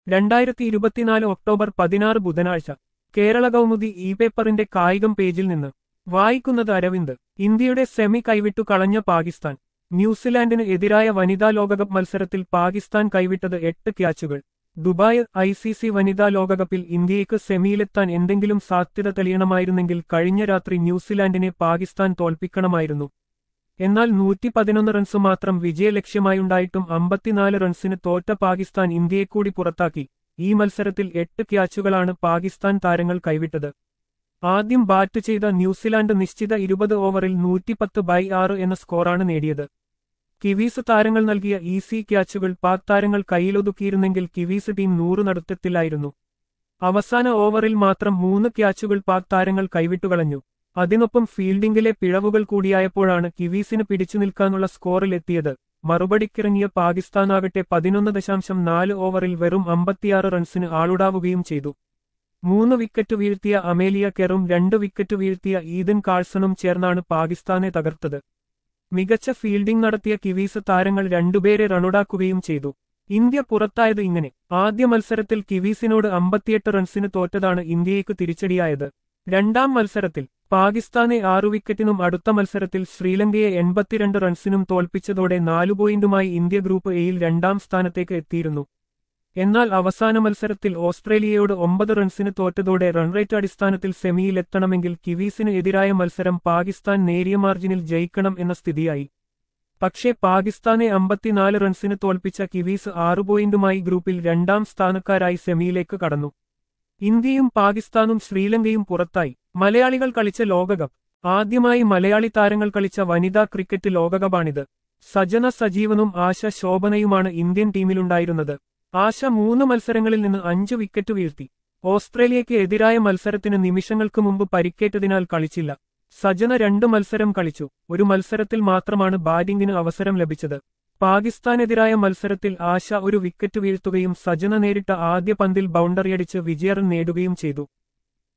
രണ്ടായിരത്തി ഇരുപത്തിനാല് ഒക്ടോബർ പതിനാറ് ബുധനാഴ്ച കേരള കൗമുദി ഇ പേപ്പറിന്റെ കായികം പേജിൽ നിന്ന് വായിക്കുന്നത് അരവിന്ദ് ഇന്ത്യയുടെ സെമി കൈവിട്ടു കളഞ്ഞ പാകിസ്ഥാൻ ന്യൂസിലാൻഡിന് എതിരായ വനിതാ ലോകകപ്പ് മത്സരത്തിൽ പാകിസ്ഥാൻ കൈവിട്ടത് എട്ട് ക്യാച്ചുകൾ ദുബായ് ഐ സി സി വനിതാ ലോകകപ്പിൽ ഇന്ത്യയ്ക്ക് സെമിയിലെത്താൻ എന്തെങ്കിലും സാധ്യത തെളിയണമായിരുന്നെങ്കിൽ കഴിഞ്ഞ രാത്രി ന്യൂസിലാൻഡിനെ പാകിസ്ഥാൻ തോൽപ്പിക്കണമായിരുന്നു എന്നാൽ നൂറ്റി പതിനൊന്ന് റൺസ് മാത്രം വിജയലക്ഷ്യമായുണ്ടായിട്ടും അമ്പത്തിനാല് റൺസിന് തോറ്റ പാകിസ്ഥാൻ ഇന്ത്യയെ കൂടി പുറത്താക്കി ഈ മത്സരത്തിൽ എട്ട് ക്യാച്ചുകളാണ് പാകിസ്ഥാൻ താരങ്ങൾ കൈവിട്ടത് ആദ്യം ബാറ്റ് ചെയ്ത ന്യൂസിലാൻഡ് നിശ്ചിത ഇരുപത് ഓവറിൽ നൂറ്റിപ്പത്ത് ബൈ ആറ് എന്ന സ്കോറാണ് നേടിയത് കിവീസ് താരങ്ങൾ നൽകിയ ഈസി ക്യാച്ചുകൾ പാക് താരങ്ങൾ കയ്യിലൊതുക്കിയിരുന്നെങ്കിൽ കിവീസ് ടീം നൂറ് നടത്തത്തിലായിരുന്നു അവസാന ഓവറിൽ മാത്രം മൂന്ന് ക്യാച്ചുകൾ പാക് താരങ്ങൾ കൈവിട്ടുകളഞ്ഞു അതിനൊപ്പം ഫീൽഡിംഗിലെ പിഴവുകൾ കൂടിയായപ്പോഴാണ് കിവീസിന് പിടിച്ചു നിൽക്കാനുള്ള സ്കോറിലെത്തിയത് മറുപടിക്കിറങ്ങിയ പാകിസ്ഥാനാകട്ടെ പതിനൊന്ന് ദശാംശം നാല് ഓവറിൽ വെറും അമ്പത്തിയാറ് റൺസിന് ആളുടാവുകയും ചെയ്തു മൂന്ന് വിക്കറ്റ് വീഴ്ത്തിയ അമേലിയ കെറും രണ്ട് വിക്കറ്റ് വീഴ്ത്തിയ ഈദൻ കാൾസണും ചേർന്നാണ് പാകിസ്ഥാനെ തകർത്തത് മികച്ച ഫീൽഡിംഗ് നടത്തിയ കിവീസ് താരങ്ങൾ രണ്ടുപേരെ റണ്ണുടാക്കുകയും ചെയ്തു ഇന്ത്യ പുറത്തായത് ഇങ്ങനെ ആദ്യ മത്സരത്തിൽ കിവീസിനോട് അമ്പത്തിയെട്ട് റൺസിന് തോറ്റതാണ് ഇന്ത്യയ്ക്ക് തിരിച്ചടിയായത് രണ്ടാം മത്സരത്തിൽ പാകിസ്ഥാനെ ആറു വിക്കറ്റിനും അടുത്ത മത്സരത്തിൽ ശ്രീലങ്കയെ എൺപത്തിരണ്ട് റൺസിനും തോൽപ്പിച്ചതോടെ നാലു പോയിന്റുമായി ഇന്ത്യ ഗ്രൂപ്പ് എയിൽ രണ്ടാം സ്ഥാനത്തേക്ക് എത്തിയിരുന്നു എന്നാൽ അവസാന മത്സരത്തിൽ ഓസ്ട്രേലിയയോട് ഒമ്പത് റൺസിന് തോറ്റതോടെ റൺറേറ്റ് അടിസ്ഥാനത്തിൽ സെമിയിലെത്തണമെങ്കിൽ കിവീസിന് എതിരായ മത്സരം പാകിസ്ഥാൻ നേരിയ മാർജിനിൽ ജയിക്കണം എന്ന സ്ഥിതിയായി പക്ഷേ പാകിസ്ഥാനെ അമ്പത്തിനാല് റൺസിന് തോൽപ്പിച്ച കിവീസ് ആറു പോയിന്റുമായി ഗ്രൂപ്പിൽ രണ്ടാം സ്ഥാനക്കാരായി സെമിയിലേക്ക് കടന്നു ഇന്ത്യയും പാകിസ്ഥാനും ശ്രീലങ്കയും പുറത്തായി മലയാളികൾ കളിച്ച ലോകകപ്പ് ആദ്യമായി മലയാളി താരങ്ങൾ കളിച്ച വനിതാ ക്രിക്കറ്റ് ലോകകപ്പാണിത് സജന സജീവനും ആശ ശോഭനയുമാണ് ഇന്ത്യൻ ടീമിലുണ്ടായിരുന്നത് ആശ മൂന്ന് മത്സരങ്ങളിൽ നിന്ന് അഞ്ച് വിക്കറ്റ് വീഴ്ത്തി ഓസ്ട്രേലിയയ്ക്ക് എതിരായ മത്സരത്തിന് നിമിഷങ്ങൾക്ക് മുമ്പ് പരിക്കേറ്റതിനാൽ കളിച്ചില്ല സജന രണ്ട് മത്സരം കളിച്ചു ഒരു മത്സരത്തിൽ മാത്രമാണ് ബാറ്റിംഗിന് അവസരം ലഭിച്ചത് പാകിസ്ഥാനെതിരായ മത്സരത്തിൽ ആശ ഒരു വിക്കറ്റ് വീഴ്ത്തുകയും സജന നേരിട്ട ആദ്യ പന്തിൽ ബൗണ്ടറിയടിച്ച് വിജയറൺ നേടുകയും ചെയ്തു